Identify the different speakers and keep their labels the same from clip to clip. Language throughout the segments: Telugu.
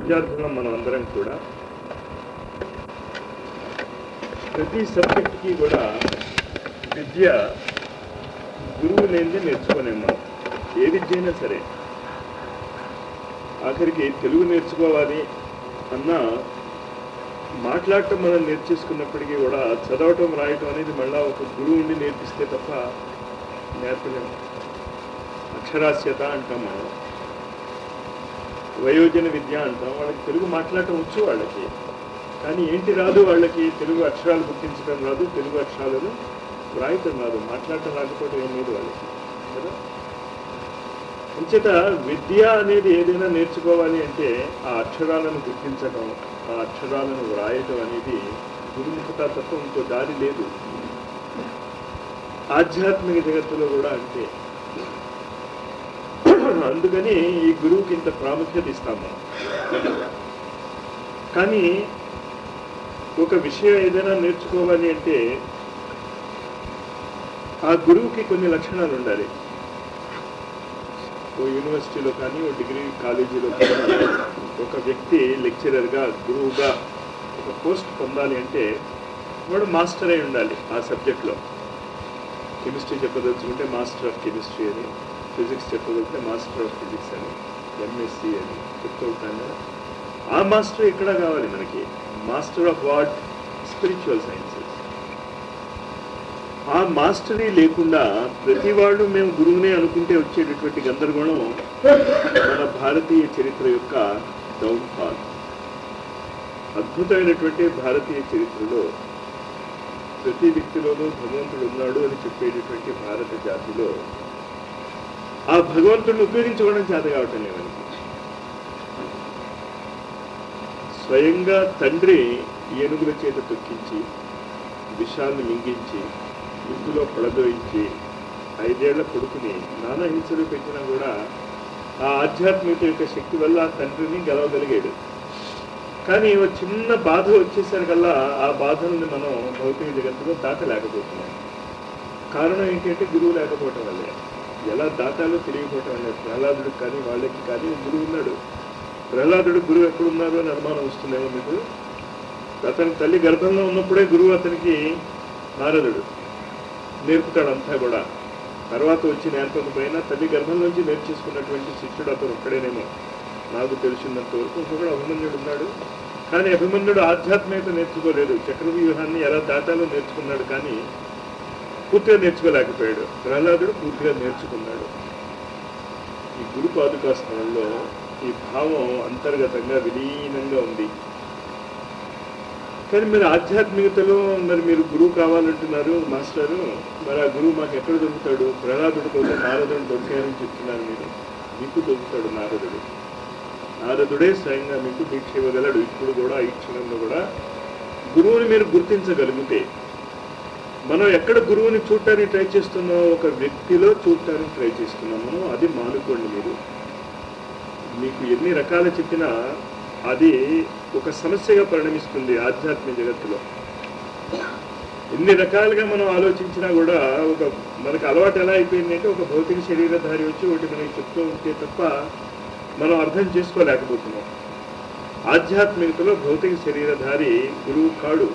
Speaker 1: విద్యార్థులం మనం అందరం కూడా ప్రతి సబ్జెక్ట్కి కూడా విద్య గురువు లేనిదే నేర్చుకోలేము మనం ఏ విద్య అయినా సరే ఆఖరికి తెలుగు నేర్చుకోవాలి అన్న మాట్లాడటం మనం నేర్చేసుకున్నప్పటికీ కూడా చదవటం రాయటం అనేది మళ్ళా ఒక గురువు ఉండి నేర్పిస్తే తప్ప నేర్పలేము అక్షరాస్యత అంటాం మనం వయోజన విద్య అంటాం వాళ్ళకి తెలుగు మాట్లాడటం వచ్చు వాళ్ళకి కానీ ఏంటి రాదు వాళ్ళకి తెలుగు అక్షరాలు గుర్తించడం రాదు తెలుగు అక్షరాలను వ్రాయటం రాదు మాట్లాడటం రాకపోవడం ఏం లేదు వాళ్ళకి కదా అంచేత విద్య అనేది ఏదైనా నేర్చుకోవాలి అంటే ఆ అక్షరాలను గుర్తించడం ఆ అక్షరాలను వ్రాయటం అనేది గురుముఖత తప్ప ఇంకో దారి లేదు ఆధ్యాత్మిక జగత్తులో కూడా అంతే అందుకని ఈ గురువుకి ఇంత ప్రాముఖ్యత ఇస్తాం మనం కానీ ఒక విషయం ఏదైనా నేర్చుకోవాలి అంటే ఆ గురువుకి కొన్ని లక్షణాలు ఉండాలి ఓ యూనివర్సిటీలో కానీ ఓ డిగ్రీ కాలేజీలో కానీ ఒక వ్యక్తి లెక్చరర్గా గురువుగా ఒక పోస్ట్ పొందాలి అంటే వాడు మాస్టర్ అయి ఉండాలి ఆ సబ్జెక్ట్లో కెమిస్ట్రీ చెప్పదలుచుకుంటే మాస్టర్ ఆఫ్ కెమిస్ట్రీ అని ఫిజిక్స్ చెప్పగలిగితే మాస్టర్ ఆఫ్ ఫిజిక్స్ అని ఎంఎస్సి అని చెప్తూ ఉంటాను కదా ఆ మాస్టర్ ఎక్కడ కావాలి మనకి master of what spiritual sciences ఆ మాస్టరీ లేకుండా ప్రతి వాళ్ళు మేము గురువునే అనుకుంటే వచ్చేటటువంటి గందరగోళం మన భారతీయ చరిత్ర యొక్క డౌన్ఫాల్ అద్భుతమైనటువంటి భారతీయ చరిత్రలో ప్రతి వ్యక్తిలోనూ భగవంతుడు ఉన్నాడు అని చెప్పేటటువంటి భారత జాతిలో ఆ భగవంతుడిని ఉపయోగించుకోవడం చేత కావటం లేదని స్వయంగా తండ్రి ఏనుగుల చేత తొక్కించి విషాన్ని మింగించి ఇందులో పడదోయించి ఐదేళ్ల కొడుకుని నానా హింసలు పెట్టినా కూడా ఆ ఆధ్యాత్మికత యొక్క శక్తి వల్ల ఆ తండ్రిని గెలవగలిగాడు కానీ ఒక చిన్న బాధ వచ్చేసరికల్లా ఆ బాధల్ని మనం భౌతిక జగత్తులో దాటలేకపోతున్నాం కారణం ఏంటంటే గురువు లేకపోవటం వల్లే ఎలా దాటాలో తెలియకపోవటం వల్లే ప్రహ్లాదుడికి కానీ వాళ్ళకి కానీ గురువు ఉన్నాడు ప్రహ్లాదుడు గురువు ఎక్కడున్నారు అని అనుమానం వస్తుందేమో మీకు అతని తల్లి గర్భంలో ఉన్నప్పుడే గురువు అతనికి నారదుడు నేర్పుతాడు అంతా కూడా తర్వాత వచ్చి నేర్పకపోయినా తల్లి గర్భం నుంచి నేర్చేసుకున్నటువంటి శిష్యుడు అతను ఒక్కడేనేమో నాకు తెలిసినంత వరకు ఇంకొకడు అభిమన్యుడు ఉన్నాడు కానీ అభిమన్యుడు ఆధ్యాత్మికత నేర్చుకోలేదు చక్రవ్యూహాన్ని ఎలా దాటాలో నేర్చుకున్నాడు కానీ పూర్తిగా నేర్చుకోలేకపోయాడు ప్రహ్లాదుడు పూర్తిగా నేర్చుకున్నాడు ఈ గురు పాదుకా స్థలంలో ఈ భావం అంతర్గతంగా విలీనంగా ఉంది కానీ మరి ఆధ్యాత్మికతలో మరి మీరు గురువు కావాలంటున్నారు మాస్టారు మరి ఆ గురువు మాకు ఎక్కడ దొరుకుతాడు ప్రహ్లాదుడి కోసం నారదుడు దొరికారని చెప్తున్నారు మీరు మీకు దొరుకుతాడు నారదుడు నారదుడే స్వయంగా మీకు దీక్ష ఇవ్వగలడు ఇప్పుడు కూడా ఈ క్షణంలో కూడా గురువుని మీరు గుర్తించగలిగితే మనం ఎక్కడ గురువుని చూడటానికి ట్రై చేస్తున్నాం ఒక వ్యక్తిలో చూడటానికి ట్రై చేస్తున్నాము అది మానుకోండి మీరు మీకు ఎన్ని రకాలు చెప్పినా అది ఒక సమస్యగా పరిణమిస్తుంది ఆధ్యాత్మిక జగత్తులో ఎన్ని రకాలుగా మనం ఆలోచించినా కూడా ఒక మనకు అలవాటు ఎలా అయిపోయింది అంటే ఒక భౌతిక శరీరధారి వచ్చి ఒకటి మనకి చెప్తూ ఉంటే తప్ప మనం అర్థం చేసుకోలేకపోతున్నాం ఆధ్యాత్మికతలో భౌతిక శరీరధారి గురువు కాడు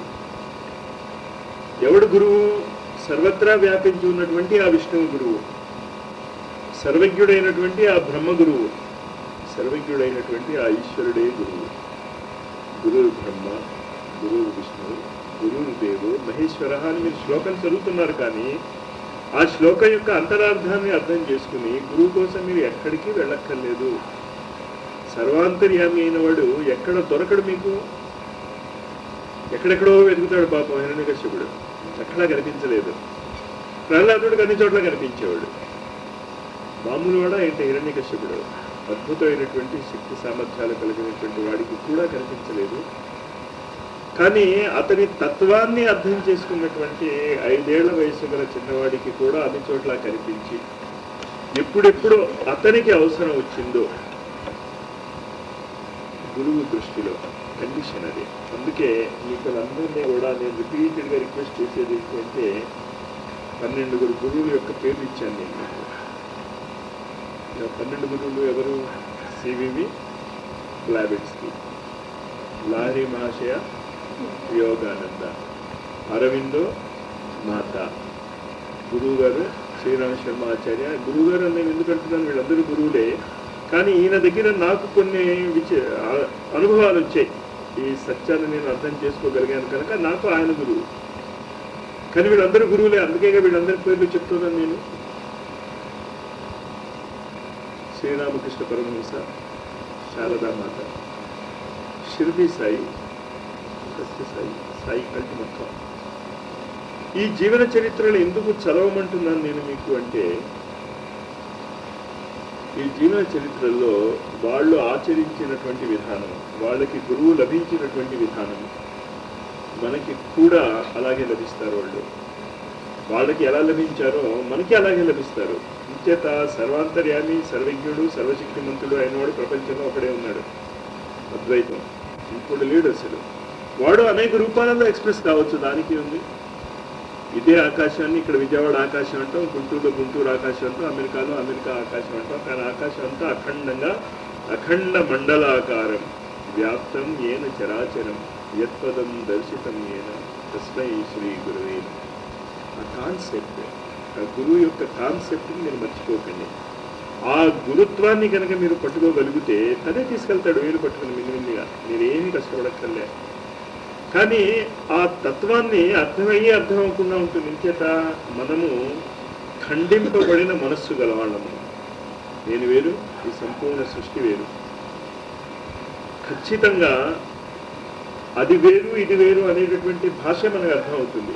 Speaker 1: ఎవడు గురువు సర్వత్రా వ్యాపించి ఉన్నటువంటి ఆ విష్ణువు గురువు సర్వజ్ఞుడైనటువంటి ఆ బ్రహ్మ గురువు సర్వజ్ఞుడైనటువంటి ఆ ఈశ్వరుడే గురువు గురువు బ్రహ్మ గురువు విష్ణువు గురువు దేవు మహేశ్వర అని మీరు శ్లోకం చదువుతున్నారు కానీ ఆ శ్లోకం యొక్క అంతరార్థాన్ని అర్థం చేసుకుని గురువు కోసం మీరు ఎక్కడికి వెళ్ళక్కర్లేదు సర్వాంతర్యామి అయిన వాడు ఎక్కడ దొరకడు మీకు ఎక్కడెక్కడో వెతుకుతాడు పాపం హిరణ్యకశ్యపుడు ఎక్కడా కనిపించలేదు ప్రహ్లాదుడికి అన్ని చోట్ల కనిపించేవాడు మామూలు వాడా ఏంటి హిరణ్యకశ్యపుడు అద్భుతమైనటువంటి శక్తి సామర్థ్యాలు కలిగినటువంటి వాడికి కూడా కనిపించలేదు కానీ అతని తత్వాన్ని అర్థం చేసుకున్నటువంటి ఐదేళ్ల వయసు గల చిన్నవాడికి కూడా అన్ని చోట్ల కనిపించి ఎప్పుడెప్పుడు అతనికి అవసరం వచ్చిందో గురువు దృష్టిలో కండిషన్ అది అందుకే మీకు అందరినీ కూడా నేను రిపీటెడ్గా రిక్వెస్ట్ చేసేది ఏంటంటే పన్నెండుగురు గురువుల యొక్క పేర్లు ఇచ్చాను నేను మీకు ఇలా పన్నెండు గురువులు ఎవరు సివివి ప్లాబిట్స్కి లాహరి మహాశయ యోగానంద అరవిందో మాత గురువు గారు శ్రీరామ శర్మ ఆచార్య గురువు గారు అని నేను ఎందుకు అంటున్నాను వీళ్ళందరూ గురువులే కానీ ఈయన దగ్గర నాకు కొన్ని విచ ఆ- అనుభవాలు వచ్చాయి ఈ సత్యాన్ని నేను అర్థం చేసుకోగలిగాను కనుక నాకు ఆయన గురువు కానీ వీళ్ళందరూ గురువులే అందుకేగా వీళ్ళందరి పేర్లు చెప్తున్నాను నేను శ్రీరామకృష్ణ పరమహంస శారదామాత షిర్ది సాయి సత్య సాయి సాయి కంటి మొత్తం ఈ జీవన చరిత్రలు ఎందుకు చదవమంటున్నాను నేను మీకు అంటే ఈ జీవన చరిత్రల్లో వాళ్ళు ఆచరించినటువంటి విధానం వాళ్ళకి గురువు లభించినటువంటి విధానం మనకి కూడా అలాగే లభిస్తారు వాళ్ళు వాళ్ళకి ఎలా లభించారో మనకి అలాగే లభిస్తారు ఇంచేత సర్వాంతర్యామి సర్వజ్ఞుడు సర్వశక్తిమంతుడు అయినవాడు ప్రపంచంలో ఒకడే ఉన్నాడు అద్వైతం ఇప్పుడు లేడు అసలు వాడు అనేక రూపాలలో ఎక్స్ప్రెస్ కావచ్చు దానికి ఉంది ఇదే ఆకాశాన్ని ఇక్కడ విజయవాడ ఆకాశం అంటాం గుంటూరులో గుంటూరు ఆకాశం అంటాం అమెరికాలో అమెరికా ఆకాశం అంటాం కానీ ఆకాశం అంతా అఖండంగా అఖండ మండలాకారం వ్యాప్తం ఏన చరాచరం యత్పదం దర్శితం ఏన తస్మై శ్రీ గురువే ఆ కాన్సెప్ట్ ఆ గురువు యొక్క కాన్సెప్ట్ని మీరు మర్చిపోకండి ఆ గురుత్వాన్ని కనుక మీరు పట్టుకోగలిగితే తనే తీసుకెళ్తాడు వేలు పట్టుకుని మినిమిల్లిగా మీరేమీ కష్టపడక్కర్లే కానీ ఆ తత్వాన్ని అర్థమయ్యే అర్థం అవ్వకుండా ఉంటుంది ఇంచేత మనము ఖండింపబడిన మనస్సు గలవాళ్ళము నేను వేరు ఈ సంపూర్ణ సృష్టి వేరు ఖచ్చితంగా అది వేరు ఇది వేరు అనేటటువంటి భాష మనకు అర్థమవుతుంది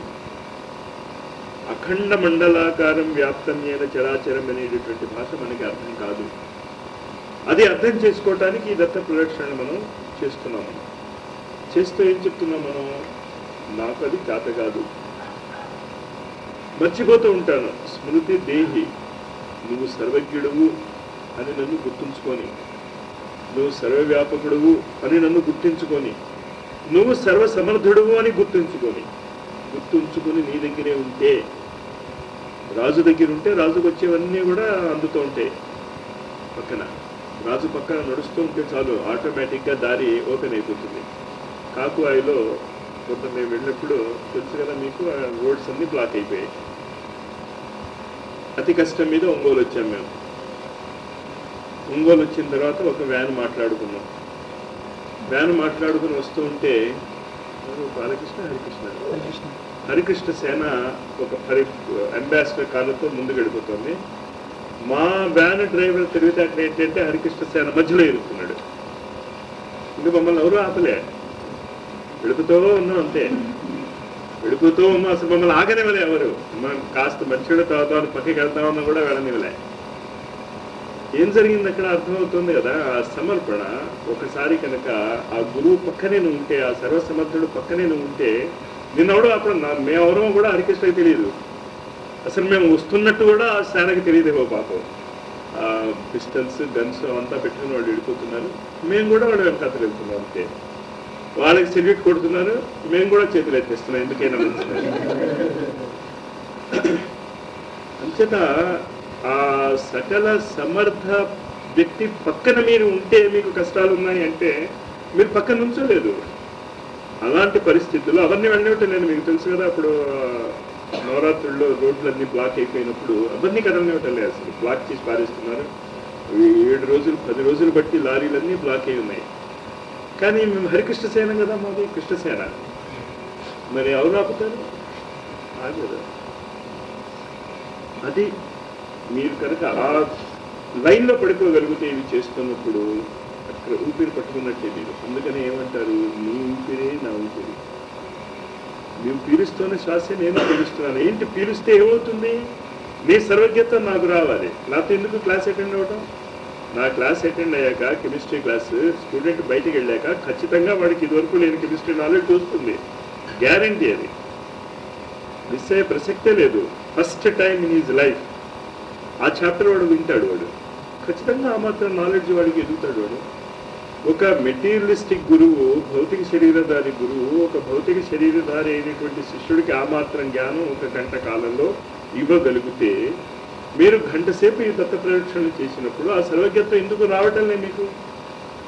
Speaker 1: అఖండ మండలాకారం వ్యాప్తమైన చరాచరం అనేటటువంటి భాష మనకి అర్థం కాదు అది అర్థం చేసుకోవటానికి ఈ దత్త ప్రదక్షిణ మనం చేస్తున్నాము చేస్తూ ఏం చెప్తున్నాం మనం నాకు అది చేత కాదు మర్చిపోతూ ఉంటాను స్మృతి దేహి నువ్వు సర్వజ్ఞుడువు అని నన్ను గుర్తుంచుకొని నువ్వు సర్వవ్యాపకుడువు అని నన్ను గుర్తించుకొని నువ్వు సర్వసమర్థుడువు అని గుర్తుంచుకొని గుర్తుంచుకొని నీ దగ్గరే ఉంటే రాజు దగ్గర ఉంటే రాజుకు వచ్చేవన్నీ కూడా అందుతూ ఉంటాయి పక్కన రాజు పక్కన నడుస్తూ ఉంటే చాలు ఆటోమేటిక్గా దారి ఓపెన్ అయిపోతుంది కాకువాయిలో కొంత మేము వెళ్ళినప్పుడు తెలుసు కదా మీకు ఆ రోడ్స్ అన్ని బ్లాక్ అయిపోయాయి అతి కష్టం మీద ఒంగోలు వచ్చాం మేము ఒంగోలు వచ్చిన తర్వాత ఒక వ్యాన్ మాట్లాడుకున్నాం వ్యాన్ మాట్లాడుకుని వస్తూ ఉంటే ఎవరు? బాలకృష్ణ హరికృష్ణ హరికృష్ణ సేన ఒక పరి అంబాసిడర్ కారుతో ముందుకు వెళ్ళిపోతుంది మా వ్యాన్ డ్రైవర్ తిరిగితే అక్కడ ఏంటంటే హరికృష్ణ సేన మధ్యలో ఇరుక్కున్నాడు ఇంకా మమ్మల్ని ఎవరు ఆపలే వెళుపుతూ ఉన్నాం అంతే వెళుపుతూ ఉన్నాం అసలు మమ్మల్ని ఆగనివ్వలే ఎవరు మనం కాస్త మంచిగా తాగుతామని పక్కకి వెళ్తామన్నా కూడా వెళ్ళనివ్వలే ఏం జరిగింది అక్కడ అర్థమవుతుంది కదా ఆ సమర్పణ ఒకసారి కనుక ఆ గురువు పక్కనే నువ్వు ఉంటే ఆ సర్వసమర్థుడు పక్కనే నువ్వు ఉంటే నిన్నెవడో అప్పుడు నా- మేమెవరో కూడా హరికృష్ణకి తెలియదు అసలు మేము వస్తున్నట్టు కూడా ఆ సేనకి తెలియదేమో పాపం ఆ పిస్టల్స్ గన్స్ అంతా పెట్టుకుని వాళ్ళు వెళ్ళిపోతున్నారు మేము కూడా వాళ్ళు వెనకాతలు వెళ్తున్నాం అంతే వాళ్ళకి సెల్యూట్ కొడుతున్నారు మేము కూడా చేతులు ఎత్తేస్తున్నాం ఎందుకైనా మంచిది అంచేత ఆ సకల సమర్థ వ్యక్తి పక్కన మీరు ఉంటే మీకు కష్టాలు ఉన్నాయి అంటే మీరు పక్కన ఉంచలేదు అలాంటి పరిస్థితుల్లో అవన్నీ వెళ్ళినట్టు నేను మీకు తెలుసు కదా అప్పుడు ఆ, నవరాత్రుల్లో రోడ్లన్నీ బ్లాక్ అయిపోయినప్పుడు అవన్నీ కదలనివ్వటం లేదు అసలు బ్లాక్ చేసి పారేస్తున్నారు ఈ ఏడు రోజులు పది రోజులు బట్టి లారీలన్నీ బ్లాక్ అయి ఉన్నాయి కానీ మేము హరికృష్ణ సేన కదా మాది కృష్ణసేన మరి ఎవరు ఆపుతారు ఆగదు అది మీరు కనుక ఆ లైన్లో పడుకోగలిగితే ఇవి చేస్తున్నప్పుడు అక్కడ ఊపిరి పట్టుకున్నట్టే మీరు అందుకని ఏమంటారు నీ ఊపిరే నా ఊపిరి నువ్వు పీలుస్తున్న శ్వాస నేను పీలుస్తున్నాను ఏంటి పీలిస్తే ఏమవుతుంది నీ సర్వజ్ఞత నాకు రావాలి నాతో ఎందుకు క్లాస్ అటెండ్ అవ్వటం నా క్లాస్ అటెండ్ అయ్యాక కెమిస్ట్రీ క్లాస్ స్టూడెంట్ బయటికి వెళ్ళాక ఖచ్చితంగా వాడికి ఇదివరకు లేని కెమిస్ట్రీ నాలెడ్జ్ వస్తుంది గ్యారంటీ అది మిస్ అయ్యే ప్రసక్తే లేదు first time in his life ఆ చాప్టర్ వాడు వింటాడు వాడు ఖచ్చితంగా ఆ మాత్రం నాలెడ్జ్ వాడికి ఎదుగుతాడు వాడు ఒక మెటీరియలిస్టిక్ గురువు భౌతిక శరీరధారి గురువు ఒక భౌతిక శరీరధారి అయినటువంటి శిష్యుడికి ఆ మాత్రం జ్ఞానం ఒక గంట కాలంలో ఇవ్వగలిగితే మీరు గంట సేపు ఈ దత్త ప్రదక్షిణలు చేసినప్పుడు ఆ సర్వజ్ఞత్వం ఎందుకు రావటం లేదు మీకు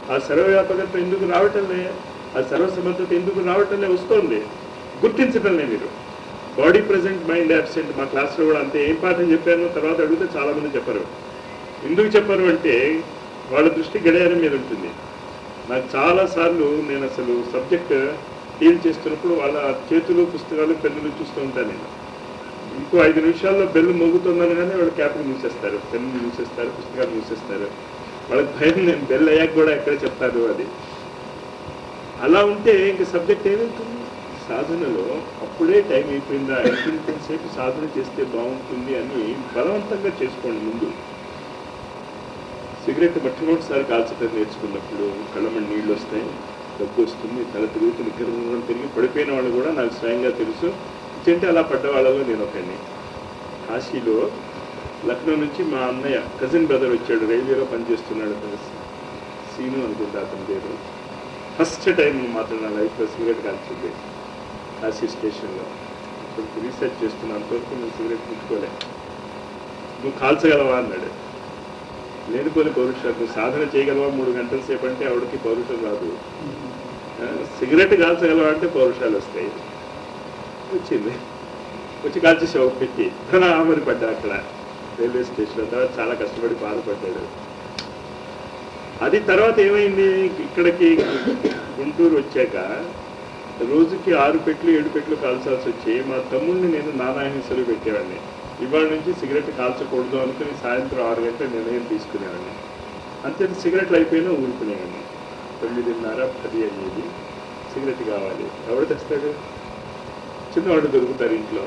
Speaker 1: ఆ సర్వవ్యాపకత్వం ఎందుకు రావటంలే ఆ సర్వసమర్థత ఎందుకు రావటంలే వస్తోంది గుర్తించటంలే మీరు బాడీ ప్రజెంట్ మైండ్ అబ్సెంట్ మా క్లాస్లో కూడా అంతే ఏం పాఠం చెప్పాను తర్వాత అడిగితే చాలా మంది చెప్పరు ఎందుకు చెప్పరు అంటే వాళ్ళ దృష్టి గడియారం మీద ఉంటుంది నాకు చాలా సార్లు నేను అసలు సబ్జెక్ట్ డీల్ చేస్తున్నప్పుడు వాళ్ళ చేతులు పుస్తకాలు పెన్నులు చూస్తూ ఉంటాను నేను ఇంకో ఐదు నిమిషాల్లో బెల్లు మోగుతుందని కానీ వాళ్ళు క్యాప్లు మూసేస్తారు పెన్ను మూసేస్తారు పుస్తకాలు మూసేస్తారు వాళ్ళకి భయం నేను బెల్ అయ్యాక కూడా ఎక్కడ చెప్తారు అది అలా ఉంటే ఇంక సబ్జెక్ట్ ఏమవుతుంది సాధనలో అప్పుడే టైం అయిపోయిందా ఇంకొంచెం సేపు సాధన చేస్తే బాగుంటుంది అని బలవంతంగా చేసుకోండి ముందు సిగరెట్ మొట్టమొదటిసారి కాల్చడం నేర్చుకున్నప్పుడు కళ్ళమని నీళ్ళు వస్తాయి దగ్గు వస్తుంది తల తిరుగుతుంది గిర్రం తిరిగి పడిపోయిన వాళ్ళు కూడా నాకు స్వయంగా తెలుసు ఇచ్చంటే అలా పడ్డ వాళ్ళలో నేను ఒకడిని కాశీలో లక్నో నుంచి మా అన్నయ్య కజిన్ బ్రదర్ వచ్చాడు రైల్వేలో పనిచేస్తున్నాడు అతను సీను అనుకుంటా అతని పేరు ఫస్ట్ టైం మాత్రం నా లైఫ్లో సిగరెట్ కాల్చింది కాశీ స్టేషన్లో ఇప్పుడు రీసెర్చ్ చేస్తున్నా అంతవరకు నేను సిగరెట్ ముట్టుకోలే నువ్వు కాల్చగలవా అన్నాడు లేనిపోని పౌరుషాలు నువ్వు సాధన చేయగలవా మూడు గంటల సేపు అంటే ఆవిడకి పౌరుషం రాదు ఆ, సిగరెట్ కాల్చగలవా అంటే పౌరుషాలు వస్తాయి వచ్చింది వచ్చి కాల్చేసి ఒక పెట్టి తన ఆమరి పడ్డా అక్కడ రైల్వే స్టేషన్ తర్వాత చాలా కష్టపడి బాధపడ్డాడు అది తర్వాత ఏమైంది ఇక్కడికి గుంటూరు వచ్చాక రోజుకి ఆరు పెట్లు ఏడు పెట్లు కాల్చాల్సి వచ్చి మా తమ్ముడిని నేను నానాహింసలు పెట్టేవాడిని ఇవాళ నుంచి సిగరెట్ కాల్చకూడదు అనుకుని సాయంత్రం ఆరు గంటల నిర్ణయం తీసుకునేవాడిని అంతే సిగరెట్లు అయిపోయినా ఊరుకునేవాడిని తొమ్మిదిన్నర పది అయ్యేది సిగరెట్ కావాలి ఎవడు తెస్తాడు చిన్నవాడు దొరుకుతారు ఇంట్లో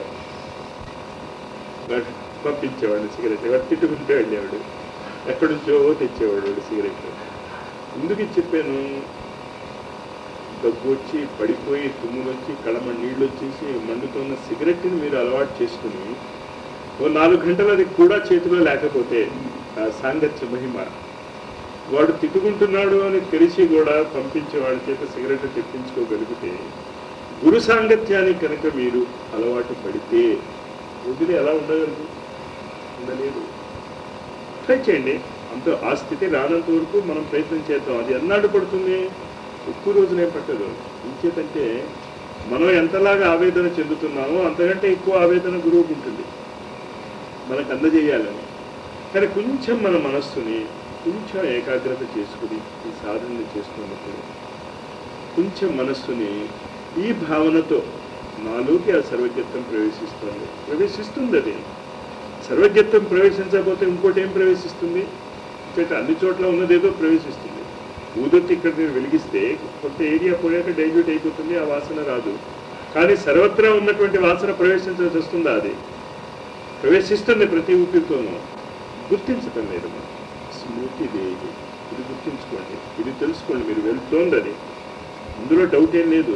Speaker 1: వాడు పంపించేవాడు సిగరెట్ వాడు తిట్టుకుంటూ వెళ్ళేవాడు ఎక్కడి నుంచో తెచ్చేవాడు వాడు సిగరెట్ ఎందుకు ఇది చెప్పాను దగ్గు వచ్చి పడిపోయి తుమ్ములు వచ్చి కడమ నీళ్ళు వచ్చేసి మండుతున్న సిగరెట్ని మీరు అలవాటు చేసుకుని ఓ నాలుగు గంటలు అది కూడా చేతిలో లేకపోతే ఆ సాంగత్య మహిమ వాడు తిట్టుకుంటున్నాడు అని తెలిసి కూడా పంపించే వాడి చేత సిగరెట్ తెప్పించుకోగలిగితే గురు సాంగత్యానికి కనుక మీరు అలవాటు పడితే వదిలి ఎలా ఉండగలరు ఉండలేదు ట్రై చేయండి అంత ఆ స్థితి రానంత వరకు మనం ప్రయత్నం చేద్దాం అది ఎన్నాడు పడుతుంది ఎక్కువ రోజులేం పట్టదు ఇంకేతంటే మనం ఎంతలాగా ఆవేదన చెందుతున్నామో అంతకంటే ఎక్కువ ఆవేదన గురువుకు ఉంటుంది మనకు అందజేయాలని కానీ కొంచెం మన మనస్సుని కొంచెం ఏకాగ్రత చేసుకుని ఈ సాధన చేస్తున్నప్పుడు కొంచెం మనస్సుని ఈ భావనతో నాలోకి ఆ సర్వజ్ఞత్వం ప్రవేశిస్తుంది ప్రవేశిస్తుంది అది సర్వజ్ఞత్వం ప్రవేశించకపోతే ఇంకోటి ఏం ప్రవేశిస్తుంది ఇక్కడ అన్ని చోట్ల ఉన్నదేదో ప్రవేశిస్తుంది ఊదొత్తి ఇక్కడ నేను వెలిగిస్తే కొంత ఏరియా పోయాక డైల్యూట్ అయిపోతుంది ఆ వాసన రాదు కానీ సర్వత్రా ఉన్నటువంటి వాసన ప్రవేశించాల్సి వస్తుందా అది ప్రవేశిస్తుంది ప్రతి ఊపిరితోనూ గుర్తించటం లేదు మనం స్మృతి దేవి ఇది గుర్తించుకోండి ఇది తెలుసుకోండి మీరు వెళ్తోంది అది అందులో డౌట్ ఏం లేదు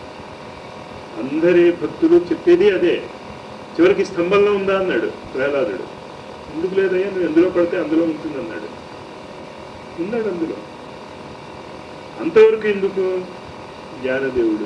Speaker 1: అందరి భక్తులు చెప్పేది అదే చివరికి స్తంభంలో ఉందా అన్నాడు ప్రహ్లాదుడు ఎందుకు లేదయ్యా నువ్వు ఎందులో పడితే అందులో ఉంటుంది అన్నాడు ఉన్నాడు అందులో అంతవరకు ఎందుకు జ్ఞానదేవుడు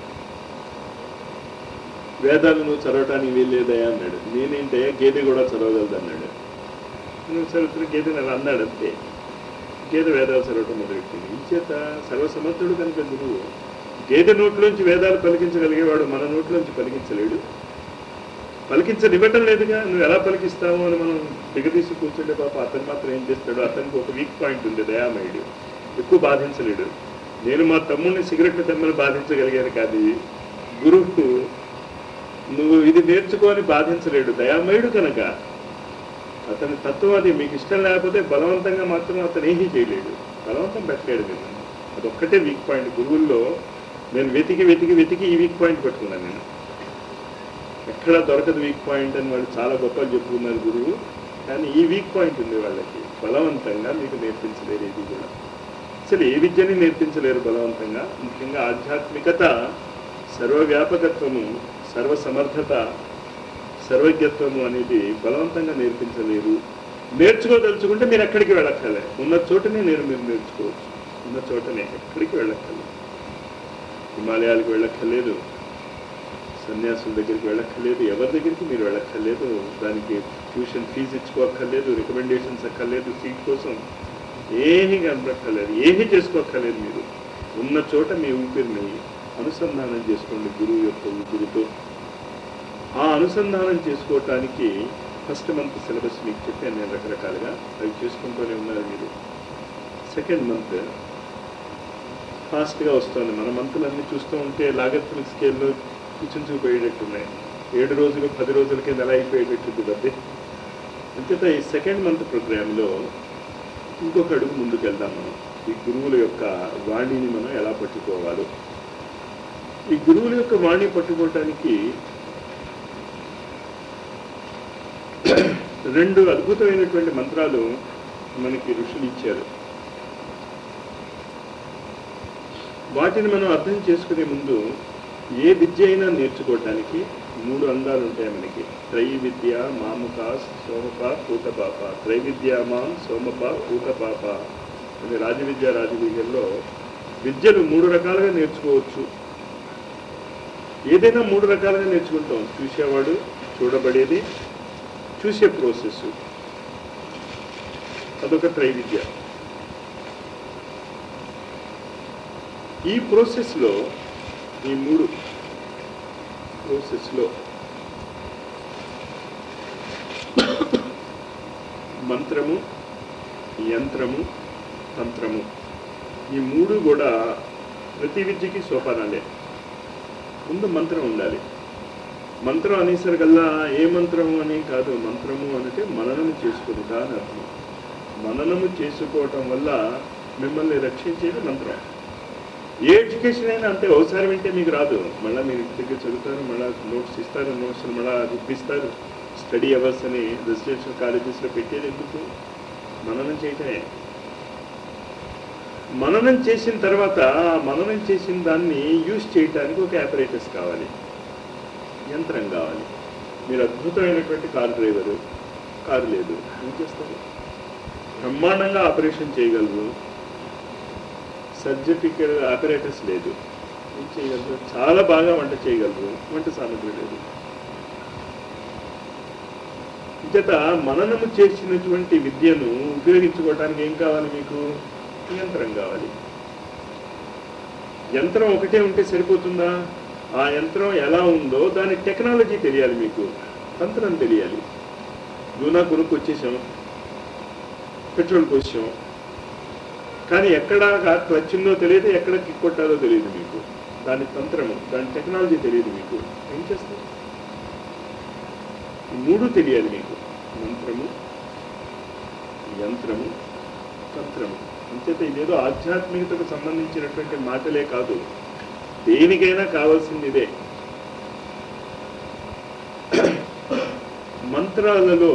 Speaker 1: వేదాలు నువ్వు చదవటానికి వీల్లేదయ్యా అన్నాడు నేనేంటయ్యా గేదె కూడా చదవగలదు అన్నాడు నువ్వు చదువుతున్న గేదె అలా అన్నాడు అంతే గేదె వేదాలు చదవటం మొదలెట్టింది ఈ చేత సర్వసమర్థుడు కనుక గురువు గేదె నోట్లోంచి వేదాలు పలికించగలిగేవాడు మన నోట్లోంచి పలికించలేడు పలికించనివ్వటం లేదుగా నువ్వు ఎలా పలికిస్తావు అని మనం దిగదీసి కూర్చుంటే పాప అతను మాత్రం ఏం చేస్తాడు అతనికి ఒక వీక్ పాయింట్ ఉంది దయామయుడు ఎక్కువ బాధించలేడు నేను మా తమ్ముడిని సిగరెట్ తెమ్మని బాధించగలిగాను కానీ గురువు నువ్వు ఇది నేర్చుకొని బాధించలేడు దయామయుడు కనుక అతని తత్వం అది మీకు ఇష్టం లేకపోతే బలవంతంగా మాత్రం అతను ఏమీ చేయలేడు బలవంతం పెట్టలేడు నేను అదొక్కటే వీక్ పాయింట్ గురువుల్లో నేను వెతికి వెతికి వెతికి ఈ వీక్ పాయింట్ పెట్టుకున్నాను నేను ఎక్కడ దొరకదు వీక్ పాయింట్ అని వాళ్ళు చాలా గొప్పలు చెప్పుకున్నారు గురువు కానీ ఈ వీక్ పాయింట్ ఉంది వాళ్ళకి బలవంతంగా మీకు నేర్పించలేరు ఇది కూడా అసలు ఏ విద్యని నేర్పించలేరు బలవంతంగా ముఖ్యంగా ఆధ్యాత్మికత సర్వవ్యాపకత్వము సర్వసమర్థత సర్వజ్ఞత్వము అనేది బలవంతంగా నేర్పించలేరు నేర్చుకోదలుచుకుంటే మీరు ఎక్కడికి వెళ్ళక్కర్లే ఉన్న చోటనే నేను మీరు నేర్చుకోవచ్చు ఉన్న చోటనే ఎక్కడికి వెళ్ళక్కర్లేదు హిమాలయాలకు వెళ్ళక్కర్లేదు సన్యాసుల దగ్గరికి వెళ్ళక్కర్లేదు ఎవరి దగ్గరికి మీరు వెళ్ళక్కర్లేదు దానికి ట్యూషన్ ఫీజు ఇచ్చుకోక్కర్లేదు రికమెండేషన్స్ అక్కర్లేదు సీట్ కోసం ఏమీ కనబట్టలేదు ఏమీ చేసుకోక్కర్లేదు మీరు ఉన్న చోట మీ ఊపిరిని అనుసంధానం చేసుకోండి గురువు యొక్క ఊపిరితో ఆ అనుసంధానం చేసుకోవటానికి ఫస్ట్ మంత్ సిలబస్ మీకు చెప్పాను నేను రకరకాలుగా అవి చేసుకుంటూనే ఉన్నారు మీరు సెకండ్ మంత్ ఫాస్ట్గా వస్తుంది మన మంతులన్నీ చూస్తూ ఉంటే లాగత్రిక్ స్కేల్లో కూర్చుంచుకుపోయేటట్టున్నాయి ఏడు రోజులు పది రోజులకే నెల అయిపోయేటట్టుంది కదండి అంచేత ఈ సెకండ్ మంత్ ప్రోగ్రాంలో ఇంకొక అడుగు ముందుకు వెళ్దాం మనం ఈ గురువుల యొక్క వాణిని మనం ఎలా పట్టుకోవాలో ఈ గురువుల యొక్క వాణి పట్టుకోవటానికి రెండు అద్భుతమైనటువంటి మంత్రాలు మనకి ఋషులు ఇచ్చారు వాటిని మనం అర్థం చేసుకునే ముందు ఏ విద్య అయినా నేర్చుకోవటానికి మూడు అంగాలు ఉంటాయి మనకి త్రై విద్య మాముక సోమప కూటపాప త్రై విద్య మాం సోమప కూటపాప అని రాజవిద్య రాజవిద్యల్లో విద్యలు మూడు రకాలుగా నేర్చుకోవచ్చు ఏదైనా మూడు రకాలుగా నేర్చుకుంటాం చూసేవాడు చూడబడేది చూసే ప్రాసెస్ అదొక త్రై విద్య ఈ ప్రాసెస్లో ఈ మూడు ప్రాసెస్లో మంత్రము యంత్రము తంత్రము ఈ మూడు కూడా ప్రతి విద్యకి సోపానాలే ముందు మంత్రం ఉండాలి మంత్రం అనేసరికల్లా ఏ మంత్రము అని కాదు మంత్రము అంటే మననము చేసుకునుట అని అర్థం మననము చేసుకోవటం వల్ల మిమ్మల్ని రక్షించేది మంత్రం ఏ ఎడ్యుకేషన్ అయినా అంతే ఒకసారి వింటే మీకు రాదు మళ్ళీ మీరు ఇంటి దగ్గర చదువుతారు మళ్ళీ నోట్స్ ఇస్తారు నోట్స్ మళ్ళీ రుప్పిస్తారు స్టడీ అవర్స్ అని రెసిడెన్షియల్ కాలేజెస్లో పెట్టేది ఎందుకు మననం చేయటమే మననం చేసిన తర్వాత ఆ మననం చేసిన దాన్ని యూజ్ చేయటానికి ఒక ఆపరేటర్స్ కావాలి యంత్రం కావాలి మీరు అద్భుతమైనటువంటి కారు డ్రైవరు కారు లేదు ఏం చేస్తారు బ్రహ్మాండంగా ఆపరేషన్ చేయగలరు సర్జరికల్ ఆపరేటర్స్ లేదు ఏం చేయగలరు చాలా బాగా వంట చేయగలరు వంట సామగ్రి లేదు చేత మననము చేసినటువంటి విద్యను ఉపయోగించుకోవడానికి ఏం కావాలి మీకు యంత్రం కావాలి యంత్రం ఒకటే ఉంటే సరిపోతుందా ఆ యంత్రం ఎలా ఉందో దాని టెక్నాలజీ తెలియాలి మీకు తంత్రం తెలియాలి దూనా కొనుక్కు వచ్చేసాం పెట్రోల్ పోసాం కానీ ఎక్కడ క్లచ్ ఉందో తెలియదు ఎక్కడ కిక్ కొట్టాలో తెలియదు మీకు దాని తంత్రము దాని టెక్నాలజీ తెలియదు మీకు ఏం చేస్తారు ఈ మూడు తెలియాలి మీకు మంత్రము యంత్రము తంత్రము అంచేత ఇదేదో ఆధ్యాత్మికతకు సంబంధించినటువంటి మాటలే కాదు దేనికైనా కావాల్సింది ఇదే మంత్రాలలో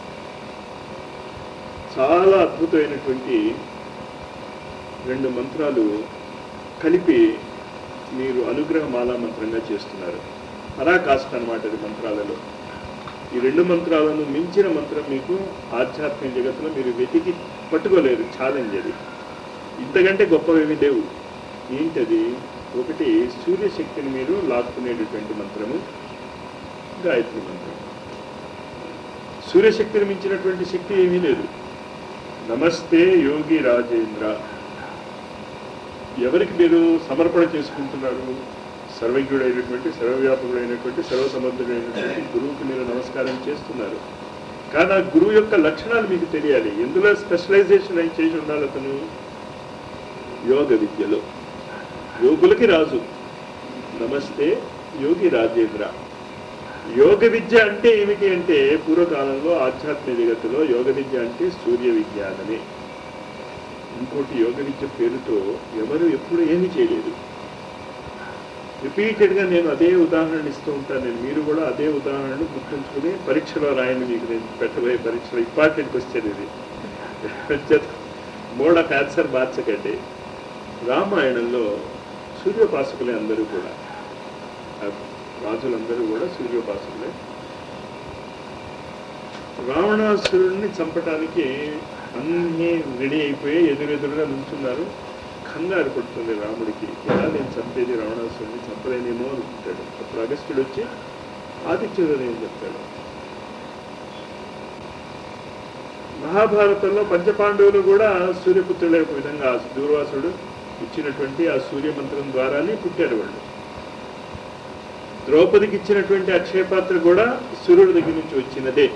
Speaker 1: చాలా అద్భుతమైనటువంటి రెండు మంత్రాలు కలిపి మీరు అనుగ్రహ మాలా మంత్రంగా చేస్తున్నారు పరాకాష్ట అనమాట ఇది మంత్రాలలో ఈ రెండు మంత్రాలను మించిన మంత్రం మీకు ఆధ్యాత్మిక జగత్తులో మీరు వెతికి పట్టుకోలేరు ఛాలెంజ్ అది ఇంతకంటే గొప్పవేమి లేవు ఏంటది ఒకటి సూర్యశక్తిని మీరు లాక్కునేటటువంటి మంత్రము గాయత్రి మంత్రం సూర్యశక్తిని మించినటువంటి శక్తి ఏమీ లేదు నమస్తే యోగి రాజేంద్ర ఎవరికి మీరు సమర్పణ చేసుకుంటున్నారు సర్వజ్ఞుడైనటువంటి సర్వవ్యాపకుడైనటువంటి సర్వసమర్థుడైనటువంటి గురువుకి మీరు నమస్కారం చేస్తున్నారు కానీ ఆ గురువు యొక్క లక్షణాలు మీకు తెలియాలి ఎందులో స్పెషలైజేషన్ అయి చేసి ఉండాలి అతను యోగ విద్యలో యోగులకి రాజు నమస్తే యోగి రాజేంద్ర యోగ విద్య అంటే ఏమిటి అంటే పూర్వకాలంలో ఆధ్యాత్మిక జగత్తులో యోగ విద్య అంటే సూర్య విజ్ఞానమే ఇంకోటి యోగ విద్య పేరుతో ఎవరు ఎప్పుడు ఏమీ చేయలేదు రిపీటెడ్గా నేను అదే ఉదాహరణ ఇస్తూ ఉంటాను నేను మీరు కూడా అదే ఉదాహరణను గుర్తుంచుకుని పరీక్షలో రాయండి మీకు నేను పెట్టబోయే పరీక్షలో ఇంపార్టెంట్ క్వశ్చన్ ఇది మోడ్ ఆఫ్ ఆన్సర్ మార్చకండి రామాయణంలో సూర్యోపాసకులే అందరూ కూడా ఆ రాజులందరూ కూడా సూర్యోపాసకులే రావణాసురుణ్ణి చంపటానికి అన్నీ రెడీ అయిపోయి ఎదురెదురుగా నుంచున్నారు కంగారు పడుతుంది రాముడికి ఎలా నేను చంపేది రావణాసురుణ్ణి చంపలేనేమో అనుకుంటాడు అప్పుడు అగస్త్యుడు వచ్చి ఆదిత్యుడు నేను చెప్తాడు మహాభారతంలో పంచపాండవులు కూడా సూర్యపుత్రుల యొక్క విధంగా ఆ దూర్వాసుడు ఇచ్చినటువంటి ఆ సూర్య మంత్రం ద్వారానే పుట్టారు వాళ్ళు ద్రౌపదికి ఇచ్చినటువంటి అక్షయపాత్ర కూడా సూర్యుడి దగ్గర నుంచి వచ్చినదే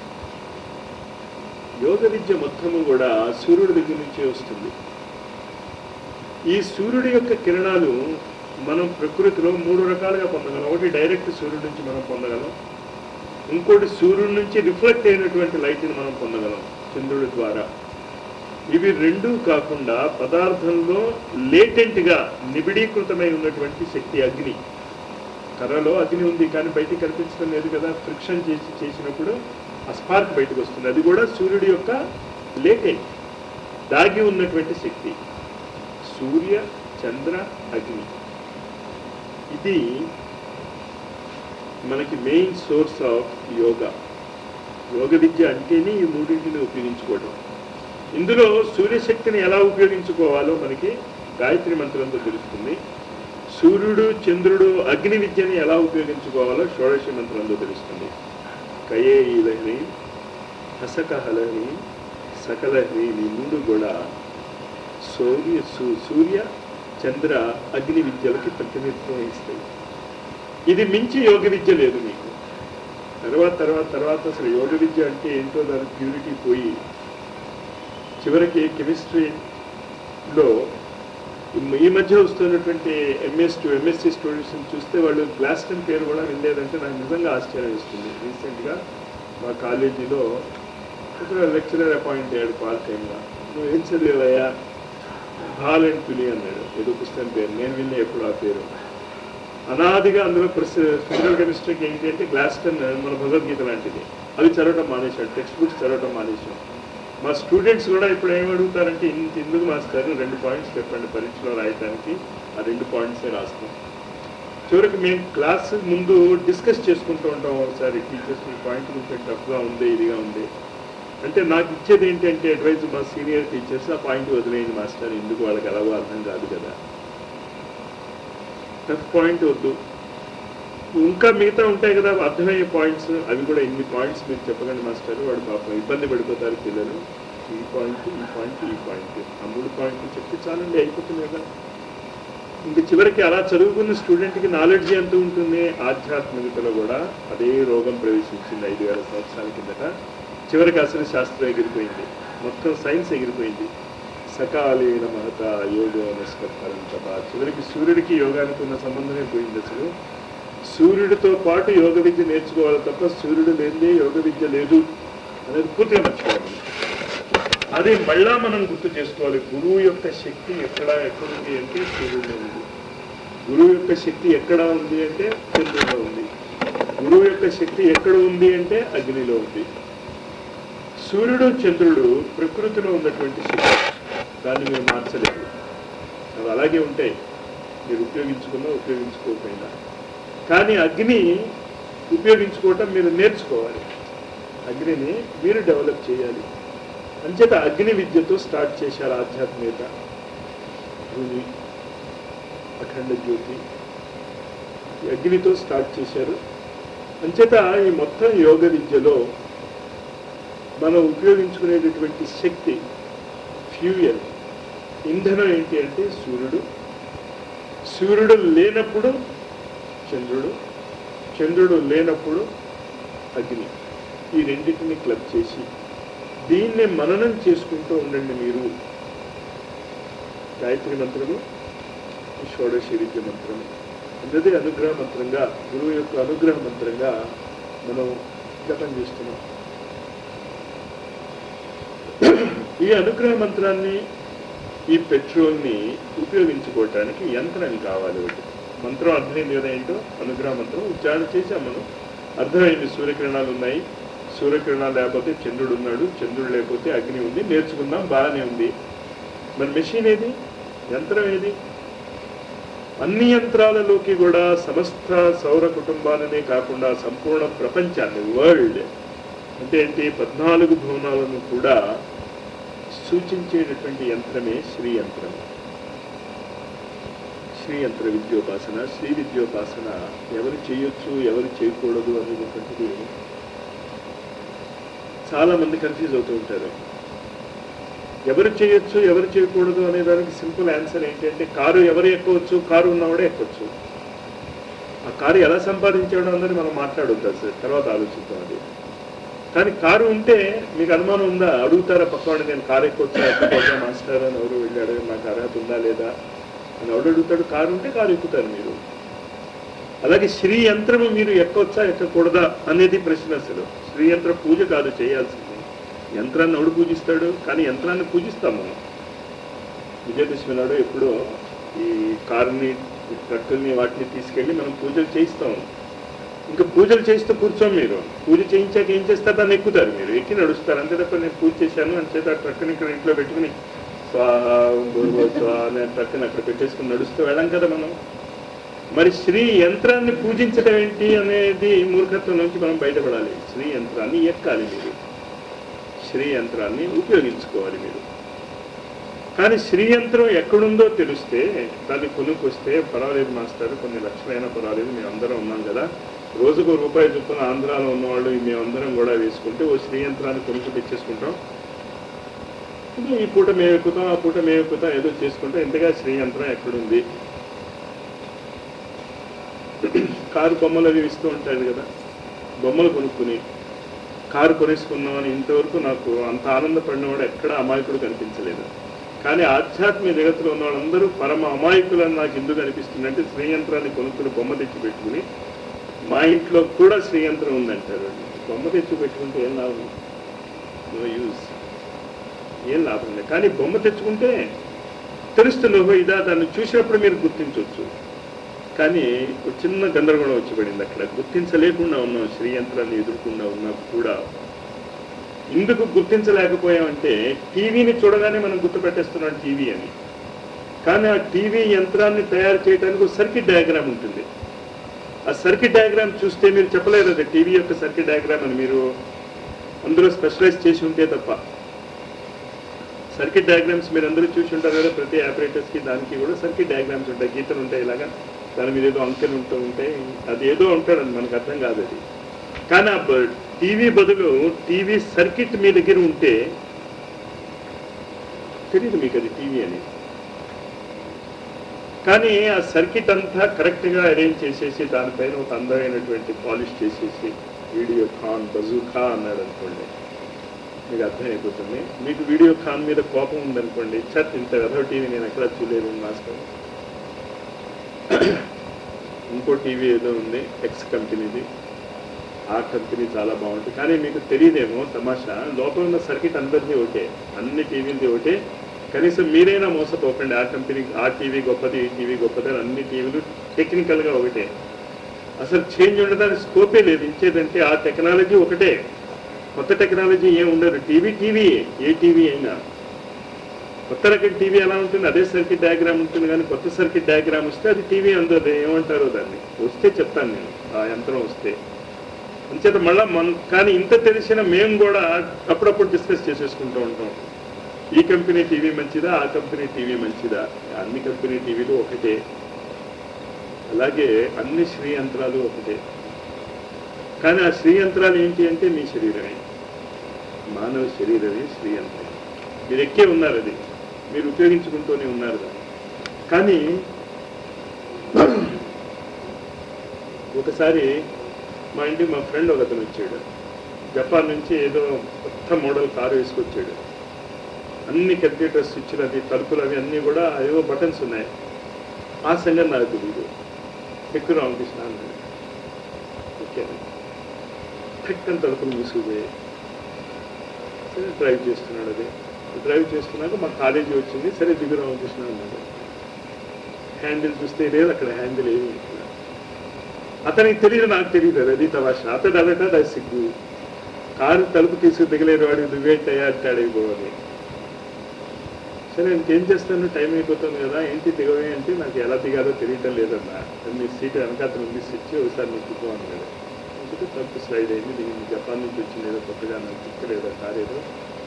Speaker 1: యోగ విద్య మొత్తము కూడా సూర్యుడి దగ్గర నుంచే వస్తుంది ఈ సూర్యుడి యొక్క కిరణాలు మనం ప్రకృతిలో మూడు రకాలుగా పొందగలం ఒకటి డైరెక్ట్ సూర్యుడి నుంచి మనం పొందగలం ఇంకోటి సూర్యుడి నుంచి రిఫ్లెక్ట్ అయినటువంటి లైట్ని మనం పొందగలం చంద్రుడి ద్వారా ఇవి రెండూ కాకుండా పదార్థంలో లేటెంట్గా నిబిడీకృతమై ఉన్నటువంటి శక్తి అగ్ని కర్రలో అగ్ని ఉంది కానీ బయటికి కనిపించడం లేదు కదా ఫ్రిక్షన్ చేసి చేసినప్పుడు ఆ స్పార్క్ బయటకు వస్తుంది అది కూడా సూర్యుడి యొక్క లేటెంట్ దాగి ఉన్నటువంటి శక్తి సూర్య చంద్ర అగ్ని ఇది మనకి మెయిన్ సోర్స్ ఆఫ్ యోగా యోగ విద్య అంటేనే ఈ మూడింటిని ఉపయోగించుకోవడం ఇందులో సూర్యశక్తిని ఎలా ఉపయోగించుకోవాలో మనకి గాయత్రి మంత్రంతో తెలుస్తుంది సూర్యుడు చంద్రుడు అగ్ని విద్యని ఎలా ఉపయోగించుకోవాలో షోడశ మంత్రంలో తెలుస్తుంది కయే ఈ లహరి హసకహలహరి సకలహరి ఈ మూడు కూడా సూర్య సూ- సూర్య చంద్ర అగ్ని విద్యలకి ప్రతినిధిత్వం వహిస్తాయి ఇది మించి యోగ విద్య లేదు మీకు తర్వాత తర్వాత తర్వాత అసలు యోగ విద్య అంటే ఏంటో దాని ప్యూరిటీ పోయి చివరికి కెమిస్ట్రీలో ఈ మధ్య వస్తున్నటువంటి ఎంఎస్ టు ఎంఎస్సి స్టూడెంట్స్ని చూస్తే వాళ్ళు గ్లాస్టన్ పేరు కూడా వినలేదంటే నాకు నిజంగా ఆశ్చర్యం ఇస్తుంది రీసెంట్గా మా కాలేజీలో ఒక లెక్చరర్ అపాయింట్ అయ్యాడు పార్ట్ టైంగా నువ్వు ఏం చదివావయ్యా భాల్ అండ్ తులి అన్నాడు ఏదో పుస్తకం పేరు నేను విన్నా ఎప్పుడు ఆ పేరు అనాదిగా అందులో ఫిజికల్ కెమిస్ట్రీకి ఏంటి అంటే గ్లాస్టన్ మన భగవద్గీత లాంటిది అవి చదవటం మానేశాడు టెక్స్ట్ బుక్స్ చదవటం మానేశాం మా స్టూడెంట్స్ కూడా ఇప్పుడు ఏం అడుగుతారంటే ఇంత ఎందుకు మాస్టర్ రెండు పాయింట్స్ చెప్పండి పరీక్షలో రాయడానికి ఆ రెండు పాయింట్సే రాస్తాం చివరికి మేము క్లాస్ ముందు డిస్కస్ చేసుకుంటూ ఉంటాం ఒకసారి టీచర్స్ ఈ పాయింట్ కొంచెం టఫ్గా ఉంది ఇదిగా ఉంది అంటే నాకు ఇచ్చేది ఏంటంటే అడ్వైజ్ మా సీనియర్ టీచర్స్ ఆ పాయింట్ వదిలేయండి మాస్టర్ ఎందుకు వాళ్ళకి ఎలాగో అర్థం కాదు కదా టఫ్ పాయింట్ వద్దు ఇంకా మిగతా ఉంటాయి కదా అర్థమయ్యే పాయింట్స్ అవి కూడా ఇన్ని పాయింట్స్ మీరు చెప్పకండి మాస్టర్ వాడు పాపం ఇబ్బంది పడిపోతారు పిల్లలు ఈ పాయింట్ ఈ పాయింట్ ఈ పాయింట్ ఆ మూడు పాయింట్లు చెప్తే చాలండి అయిపోతుంది కదా ఇంక చివరికి అలా చదువుకున్న స్టూడెంట్కి నాలెడ్జ్ ఎంత ఉంటుంది ఆధ్యాత్మికతలో కూడా అదే రోగం ప్రవేశించింది ఐదు వేల సంవత్సరాల కిందట చివరికి అసలు శాస్త్రం ఎగిరిపోయింది మొత్తం సైన్స్ ఎగిరిపోయింది సకాలీన మహత యోగో నిష్కర్తరం తప చివరికి సూర్యుడికి యోగానికి ఉన్న సంబంధమే పోయింది అసలు సూర్యుడితో పాటు యోగ విద్య నేర్చుకోవాలి తప్ప సూర్యుడు లేనిదే యోగ విద్య లేదు అనేది పూర్తిగా మర్చిపోవాలి అది మళ్ళా మనం గుర్తు చేసుకోవాలి గురువు యొక్క శక్తి ఎక్కడ ఎక్కడ ఉంది అంటే సూర్యుడిలో ఉంది గురువు యొక్క శక్తి ఎక్కడ ఉంది అంటే చంద్రుడిలో ఉంది గురువు యొక్క శక్తి ఎక్కడ ఉంది అంటే అగ్నిలో ఉంది సూర్యుడు చంద్రుడు ప్రకృతిలో ఉన్నటువంటి శక్తి దాన్ని మీరు మార్చలేదు అవి అలాగే ఉంటాయి మీరు ఉపయోగించుకున్నా ఉపయోగించుకోకపోయినా కానీ అగ్ని ఉపయోగించుకోవటం మీరు నేర్చుకోవాలి అగ్నిని మీరు డెవలప్ చేయాలి అంచేత అగ్ని విద్యతో స్టార్ట్ చేశారు ఆధ్యాత్మికత భూమి అఖండ జ్యోతి ఈ అగ్నితో స్టార్ట్ చేశారు అంచేత ఈ మొత్తం యోగ విద్యలో మనం ఉపయోగించుకునేటటువంటి శక్తి ఫ్యూయల్ ఇంధనం ఏంటి అంటే సూర్యుడు సూర్యుడు లేనప్పుడు చంద్రుడు చంద్రుడు లేనప్పుడు అగ్ని ఈ రెండింటిని క్లబ్ చేసి దీన్ని మననం చేసుకుంటూ ఉండండి మీరు గాయత్రి మంత్రము ఈ షోడశి విద్య మంత్రము అన్నది అనుగ్రహ మంత్రంగా గురువు యొక్క అనుగ్రహ మంత్రంగా మనం జపం చేస్తున్నాం ఈ అనుగ్రహ మంత్రాన్ని ఈ పెట్రోల్ని ఉపయోగించుకోవటానికి యంత్రం కావాలి ఒకటి మంత్రం అర్థమైంది కదా ఏంటో అనుగ్రహ మంత్రం ఉచ్చారణ చేసాం మనం అర్థమైంది సూర్యకిరణాలు ఉన్నాయి సూర్యకిరణాలు లేకపోతే చంద్రుడు ఉన్నాడు చంద్రుడు లేకపోతే అగ్ని ఉంది నేర్చుకుందాం బాగానే ఉంది మరి మెషిన్ ఏది యంత్రం ఏది అన్ని యంత్రాలలోకి కూడా సమస్త సౌర కుటుంబాలనే కాకుండా సంపూర్ణ ప్రపంచాన్ని వరల్డ్ అంటే ఏంటి పద్నాలుగు భువనాలను కూడా సూచించేటటువంటి యంత్రమే శ్రీ యంత్రం శ్రీ యంత్ర విద్యోపాసన శ్రీ విద్యోపాసన ఎవరు చేయొచ్చు ఎవరు చేయకూడదు అనేటువంటిది చాలా మంది కన్ఫ్యూజ్ అవుతూ ఉంటారు ఎవరు చేయొచ్చు ఎవరు చేయకూడదు అనే దానికి సింపుల్ ఆన్సర్ ఏంటంటే కారు ఎవరు ఎక్కవచ్చు కారు ఉన్నవాడే ఎక్కవచ్చు ఆ కారు ఎలా సంపాదించాడో అన్నది మనం మాట్లాడొద్దు సార్ తర్వాత ఆలోచిద్దాం అది కానీ కారు ఉంటే మీకు అనుమానం ఉందా అడుగుతారా పక్కవాడిని నేను కారు ఎక్కొచ్చా ఎక్కకపోతే మాస్టర్ అని ఎవరు వెళ్ళాడు నాకు అర్హత ఉందా లేదా అని ఎవడు అడుగుతాడు కారు ఉంటే కారు ఎక్కుతారు మీరు అలాగే శ్రీ యంత్రము మీరు ఎక్కవచ్చా ఎక్కకూడదా అనేది ప్రశ్న అసలు శ్రీ యంత్ర పూజ కాదు చేయాల్సింది యంత్రాన్ని ఎవడు పూజిస్తాడు కానీ యంత్రాన్ని పూజిస్తాం మనం విజయదశమి నాడు ఎప్పుడో ఈ కారుని ఈ ట్రక్కుల్ని వాటిని తీసుకెళ్ళి మనం పూజలు చేయిస్తాం ఇంకా పూజలు చేస్తూ కూర్చోం మీరు పూజ చేయించాక ఏం చేస్తారు దాన్ని ఎక్కుతారు మీరు ఎక్కి నడుస్తారు అంతే తప్ప నేను పూజ చేశాను అని చేత ఆ ట్రక్కుని ఇక్కడ ఇంట్లో పెట్టుకుని స్వాహ భూర్భువ స్వాహ అనే ట్రక్కుని అక్కడ పెట్టేసుకుని నడుస్తూ వెళ్ళాం కదా మనం మరి శ్రీ యంత్రాన్ని పూజించడం ఏంటి అనేది మూర్ఖత్వం నుంచి మనం బయటపడాలి శ్రీ యంత్రాన్ని ఎక్కాలి మీరు శ్రీ యంత్రాన్ని ఉపయోగించుకోవాలి మీరు కానీ శ్రీ యంత్రం ఎక్కడుందో తెలిస్తే దాన్ని కొనుక్కొస్తే పర్వాలేదు మాస్టర్ కొన్ని లక్షలైనా పర్వాలేదు మేము అందరం ఉన్నాం కదా రోజుకు రూపాయి చొప్పున ఆంధ్రాలో ఉన్నవాళ్ళు మేమందరం కూడా వేసుకుంటే ఓ శ్రీ యంత్రాన్ని కొనుక్కు తెచ్చేసుకుంటాం ఇంకా ఈ పూట మేము ఎక్కుతాం ఆ పూట మేము ఎక్కుతాం ఏదో చేసుకుంటాం ఇంతగా శ్రీ యంత్రం ఎక్కడుంది కారు బొమ్మలు అవి ఇస్తూ ఉంటాడు కదా బొమ్మలు కొనుక్కుని కారు కొనేసుకున్నామని ఇంతవరకు నాకు అంత ఆనందపడినవాడు ఎక్కడ అమాయకుడు కనిపించలేదు కానీ ఆధ్యాత్మిక జగత్తులో ఉన్న వాళ్ళందరూ పరమ అమాయకులని నాకు ఎందుకు అనిపిస్తుందంటే శ్రీయంత్రాన్ని కొనుక్కుని బొమ్మ తెచ్చి పెట్టుకుని మా ఇంట్లో కూడా శ్రీయంత్రం ఉందంటారు బొమ్మ తెచ్చి పెట్టుకుంటే ఏం లాభం నో యూజ్ ఏం లాభం లేదు కానీ బొమ్మ తెచ్చుకుంటే తెలుస్తుంది ఓహో ఇదా దాన్ని చూసినప్పుడు మీరు గుర్తించవచ్చు కానీ ఒక చిన్న గందరగోళం వచ్చి పడింది అక్కడ గుర్తించలేకుండా ఉన్నాం శ్రీయంత్రాన్ని ఎదుర్కొన్నా ఉన్నా కూడా ఎందుకు గుర్తించలేకపోయామంటే టీవీని చూడగానే మనం గుర్తుపెట్టేస్తున్నాం టీవీ అని కానీ ఆ టీవీ యంత్రాన్ని తయారు చేయడానికి ఒక సర్కిట్ డయాగ్రామ్ ఉంటుంది ఆ సర్కిట్ డయాగ్రామ్ చూస్తే మీరు చెప్పలేరు అది టీవీ యొక్క సర్కిట్ డయాగ్రామ్ అని మీరు అందులో స్పెషలైజ్ చేసి ఉంటే తప్ప సర్కిట్ డయాగ్రామ్స్ మీరు అందరూ చూసి ఉంటారు కదా ప్రతి apparatus కి దానికి కూడా సర్కిట్ డయాగ్రామ్స్ ఉంటాయి గీతలు ఉంటాయి ఇలాగా దాని మీద ఏదో అంకెలు ఉంటూ ఉంటాయి అది ఏదో ఉంటాడని మనకు అర్థం కాదు అది కానీ ఆ టీవీ బదులు టీవీ సర్కిట్ మీ దగ్గర ఉంటే తెలియదు మీకు అది టీవీ అని కానీ ఆ సర్కిట్ అంతా కరెక్ట్గా అరేంజ్ చేసేసి దానిపైన ఒక అందమైనటువంటి పాలిష్ చేసేసి వీడియో ఖాన్ బజూఖా అన్నాడు అనుకోండి మీకు అర్థమైపోతుంది మీకు వీడియో ఖాన్ మీద కోపం ఉందనుకోండి చట్ ఇంత వెధవ టీవీ నేను ఎక్కడ చూడలేదు మాస్టర్ ఇంకో టీవీ ఏదో ఉంది ఎక్స్ కంపెనీది ఆ కంపెనీ చాలా బాగుంటుంది కానీ మీకు తెలియదేమో తమాషా లోపల ఉన్న సర్కిట్ అందరిది ఒకటే అన్ని టీవీలది ఒకటే కనీసం మీరైనా మోసపోకండి ఆ కంపెనీ ఆ టీవీ గొప్పది ఈ టీవీ గొప్పది అని అన్ని టీవీలు టెక్నికల్గా ఒకటే అసలు చేంజ్ ఉండడానికి స్కోపే లేదు ఇచ్చేదంటే ఆ టెక్నాలజీ ఒకటే కొత్త టెక్నాలజీ ఏం ఉండదు టీవీ టీవీ ఏ టీవీ అయినా కొత్త రకం టీవీ ఎలా ఉంటుంది అదే సర్కిట్ డయాగ్రామ్ ఉంటుంది కానీ కొత్త సర్కిట్ డయాగ్రామ్ వస్తే అది టీవీ అందదు ఏమంటారో దాన్ని వస్తే చెప్తాను నేను ఆ యంత్రం వస్తే అంచేత మళ్ళా మన కానీ ఇంత తెలిసిన మేము కూడా అప్పుడప్పుడు డిస్కస్ చేసేసుకుంటూ ఉంటాం ఈ కంపెనీ టీవీ మంచిదా ఆ కంపెనీ టీవీ మంచిదా అన్ని కంపెనీ టీవీలు ఒకటే అలాగే అన్ని శ్రీ యంత్రాలు ఒకటే కానీ ఆ శ్రీ యంత్రాలు ఏంటి అంటే మీ శరీరమే మానవ శరీరమే శ్రీ యంత్రం మీరు ఎక్కే ఉన్నారు అది మీరు ఉపయోగించుకుంటూనే ఉన్నారు దాన్ని కానీ ఒకసారి మా ఇంటికి మా ఫ్రెండ్ ఒక అతను వచ్చాడు జపాన్ నుంచి ఏదో కొత్త మోడల్ కారు వేసుకొచ్చాడు అన్ని కంప్యూటర్ స్విచ్లు అవి తలుపులు అవి అన్నీ కూడా ఏవో బటన్స్ ఉన్నాయి ఆ సంగతి నాకు తెలియదు ఎక్కువ రామకృష్ణ అన్నాడు ఓకే టక్కని తలుపులు మూసుకుపోయాయి సరే డ్రైవ్ చేస్తున్నాడు అది డ్రైవ్ చేస్తున్నాక మా కాలేజీ వచ్చింది సరే దిగు రామకృష్ణ అన్నాడు హ్యాండిల్ చూస్తే లేదు అక్కడ హ్యాండిల్ ఏమి లేదు. అతనికి తెలియదు నాకు తెలియదు అది తమాషా అతడు అడట అది సిగ్గు కారు తలుపు తీసుకు దిగలేరు వాడు నువ్వేంటయ్యా అంటాడు అయిపోవాలి సరే ఇంకేం చేస్తాను టైం అయిపోతుంది కదా ఏంటి దిగవే అంటే నాకు ఎలా దిగాలో తెలియటం లేదన్నా మీ సీట్ వెనకాతలు ఉంది స్విచ్ ఒకసారి నొక్కుకో అన్నాడు అందుకే తలుపు స్లైడ్ అయింది దిగింది జపాన్ నుంచి వచ్చింది ఏదో కొత్తగా నాకు తిక్కలేదో కారు ఏదో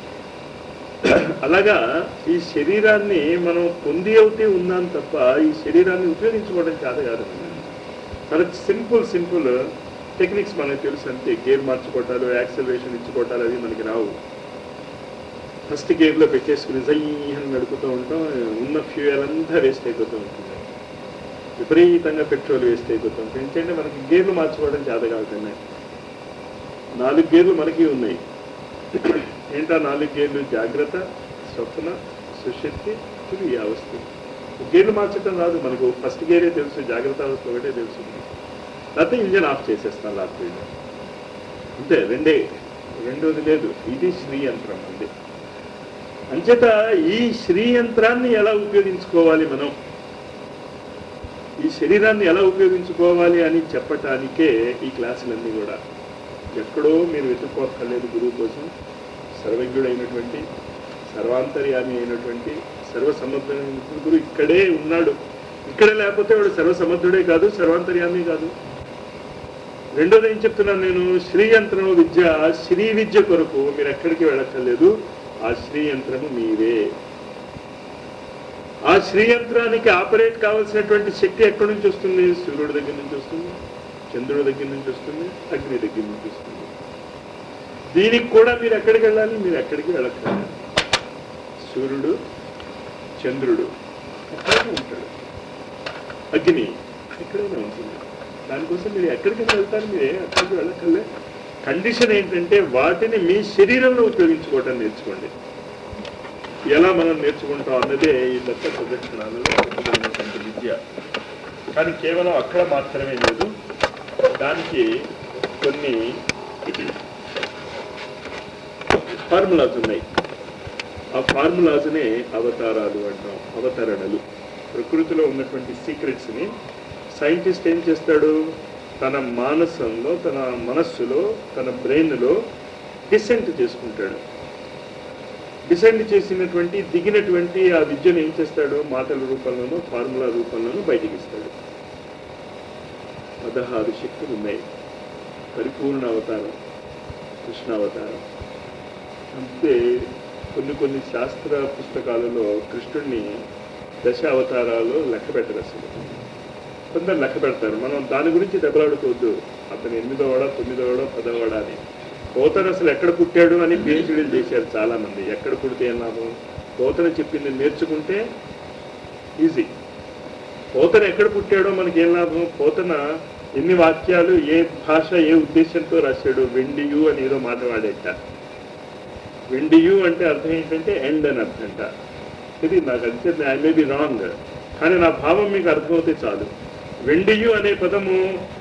Speaker 1: అలాగా ఈ శరీరాన్ని మనం పొంది అవుతే ఉన్నాం తప్ప ఈ శరీరాన్ని ఉపయోగించుకోవడం చేత కాదు చాలా సింపుల్ సింపుల్ టెక్నిక్స్ మనకు తెలుసు అంతే గేర్ మార్చుకోవటాలు యాక్సలరేషన్ ఇచ్చుకోవటాలు అవి మనకి రావు ఫస్ట్ గేర్లో పెట్టేసుకుని జయ్యని నడుపుతూ ఉంటాం ఉన్న ఫ్యూయల్ అంతా వేస్ట్ అయిపోతూ ఉంటుంది విపరీతంగా పెట్రోల్ వేస్ట్ అయిపోతూ ఉంటుంది ఎందుకంటే మనకి గేర్లు మార్చుకోవడం చేత కావుతున్నాయి నాలుగు గేర్లు మనకి ఉన్నాయి ఏంటా నాలుగు గేర్లు జాగ్రత్త స్వప్న సుశక్తి తుది అవస్థ గేర్లు మార్చడం రాదు మనకు ఫస్ట్ గేరే తెలుసు జాగ్రత్త అవస్థ ఒకటే తెలుసు లేకపోతే ఇంజన్ ఆఫ్ చేసేస్తాను లాస్ట్ అంతే రెండే రెండోది లేదు ఇది శ్రీ యంత్రం అండి అంచేత ఈ శ్రీ యంత్రాన్ని ఎలా ఉపయోగించుకోవాలి మనం ఈ శరీరాన్ని ఎలా ఉపయోగించుకోవాలి అని చెప్పటానికే ఈ క్లాసులన్నీ కూడా ఎక్కడో మీరు వెతుక్కోక్కర్లేదు గురువు కోసం సర్వజ్ఞుడైనటువంటి సర్వాంతర్యామి అయినటువంటి సర్వసమర్థుడైన గురువు ఇక్కడే ఉన్నాడు ఇక్కడే లేకపోతే వాడు సర్వసమర్థుడే కాదు సర్వాంతర్యామి కాదు రెండోది ఏం చెప్తున్నాను నేను శ్రీ యంత్రం విద్య శ్రీ విద్య కొరకు మీరు ఎక్కడికి వెళ్ళక్కర్లేదు ఆ శ్రీ యంత్రము మీరే ఆ శ్రీ యంత్రానికి ఆపరేట్ కావాల్సినటువంటి శక్తి ఎక్కడి నుంచి వస్తుంది సూర్యుడి దగ్గర నుంచి వస్తుంది చంద్రుడి దగ్గర నుంచి వస్తుంది అగ్ని దగ్గర నుంచి వస్తుంది దీనికి కూడా మీరు ఎక్కడికి వెళ్ళాలి మీరు ఎక్కడికి వెళ్ళక్కర్లేదు సూర్యుడు చంద్రుడు ఎక్కడైనా ఉంటాడు అగ్ని ఎక్కడైనా ఉంటుంది దానికోసం మీరు ఎక్కడికైనా వెళ్తారు మీరే అక్కడికి వెళ్ళక్కర్లే కండిషన్ ఏంటంటే వాటిని మీ శరీరంలో ఉపయోగించుకోవటం నేర్చుకోండి ఎలా మనం నేర్చుకుంటాం అన్నదే ఈ దత్త ప్రదక్షిణాలలో చెప్పబడినటువంటి విద్య కానీ కేవలం అక్కడ మాత్రమే లేదు దానికి కొన్ని ఫార్ములాస్ ఉన్నాయి ఆ ఫార్ములాస్నే అవతారాలు అంటాం అవతరణలు ప్రకృతిలో ఉన్నటువంటి సీక్రెట్స్ని సైంటిస్ట్ ఏం చేస్తాడు తన మానసంలో తన మనస్సులో తన బ్రెయిన్లో డిసెంట్ చేసుకుంటాడు డిసెంట్ చేసినటువంటి దిగినటువంటి ఆ విద్యను ఏం చేస్తాడు మాటల రూపంలోనూ ఫార్ములా రూపంలోనూ బయటికి ఇస్తాడు పదహారు శక్తులు ఉన్నాయి పరిపూర్ణ అవతారం కృష్ణావతారం అంతే కొన్ని కొన్ని శాస్త్ర పుస్తకాలలో కృష్ణుడిని దశ అవతారాలు లెక్క పెట్టరు అసలు కొందరు లెక్క పెడతారు మనం దాని గురించి దెబ్బలాడుకోవద్దు అతను ఎనిమిదోవాడా తొమ్మిదోవాడా పదోవాడా అని పోతను అసలు ఎక్కడ పుట్టాడు అని పిహెచ్డీలు చేశారు చాలా మంది ఎక్కడ పుడితే ఏం లాభం పోతన చెప్పింది నేర్చుకుంటే ఈజీ పోతన ఎక్కడ పుట్టాడో మనకి ఏం లాభం పోతన ఎన్ని వాక్యాలు ఏ భాష ఏ ఉద్దేశంతో రాశాడు వెండియు అని ఏదో మాట వాడేట వెండియు అంటే అర్థం ఏంటంటే ఎండ్ అని అర్థంట ఇది నాకు అంతే ఐ మే బి రాంగ్ కానీ నా భావం మీకు అర్థమవుతే చాలు వెండియు అనే పదము